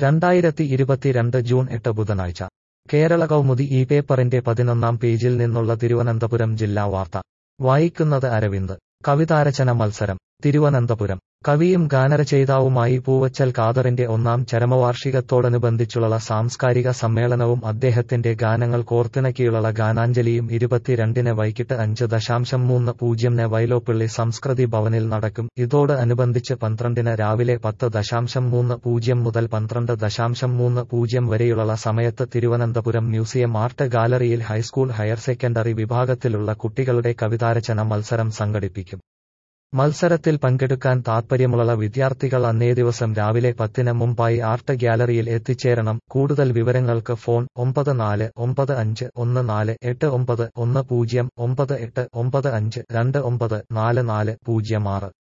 രണ്ടായിരത്തി ഇരുപത്തിരണ്ട് ജൂൺ എട്ട് ബുധനാഴ്ച കേരള കൗമുദി ഈ പേപ്പറിന്റെ പതിനൊന്നാം പേജിൽ നിന്നുള്ള തിരുവനന്തപുരം ജില്ലാ വാർത്ത വായിക്കുന്നത് അരവിന്ദ് കവിതാരചന മത്സരം തിരുവനന്തപുരം കവിയും ഗാനരചയിതാവുമായി പൂവച്ചൽ ഖാദറിന്റെ ഒന്നാം ചരമവാർഷികത്തോടനുബന്ധിച്ചുള്ള സാംസ്കാരിക സമ്മേളനവും അദ്ദേഹത്തിന്റെ ഗാനങ്ങൾ കോർത്തിണക്കിയുള്ള ഗാനാഞ്ജലിയും ഇരുപത്തിരണ്ടിന് വൈകിട്ട് അഞ്ച് ദശാംശം മൂന്ന് പൂജ്യംന് വൈലോപ്പിള്ളി സംസ്കൃതി ഭവനിൽ നടക്കും ഇതോട് അനുബന്ധിച്ച് പന്ത്രണ്ടിന് രാവിലെ പത്ത് ദശാംശം മൂന്ന് പൂജ്യം മുതൽ പന്ത്രണ്ട് ദശാംശം മൂന്ന് പൂജ്യം വരെയുള്ള സമയത്ത് തിരുവനന്തപുരം മ്യൂസിയം ആർട്ട് ഗാലറിയിൽ ഹൈസ്കൂൾ ഹയർ സെക്കൻഡറി വിഭാഗത്തിലുള്ള കുട്ടികളുടെ കവിതാരചന മത്സരം സംഘടിപ്പിക്കും മത്സരത്തിൽ പങ്കെടുക്കാൻ താൽപ്പര്യമുള്ള വിദ്യാർത്ഥികൾ അന്നേ ദിവസം രാവിലെ പത്തിന് മുമ്പായി ആർട്ട് ഗ്യാലറിയിൽ എത്തിച്ചേരണം കൂടുതൽ വിവരങ്ങൾക്ക് ഫോൺ ഒമ്പത് നാല് ഒമ്പത് അഞ്ച് ഒന്ന് നാല് എട്ട് ഒമ്പത് ഒന്ന് പൂജ്യം ഒമ്പത് എട്ട് ഒമ്പത് അഞ്ച് രണ്ട് ഒമ്പത് നാല് നാല് പൂജ്യം ആറ്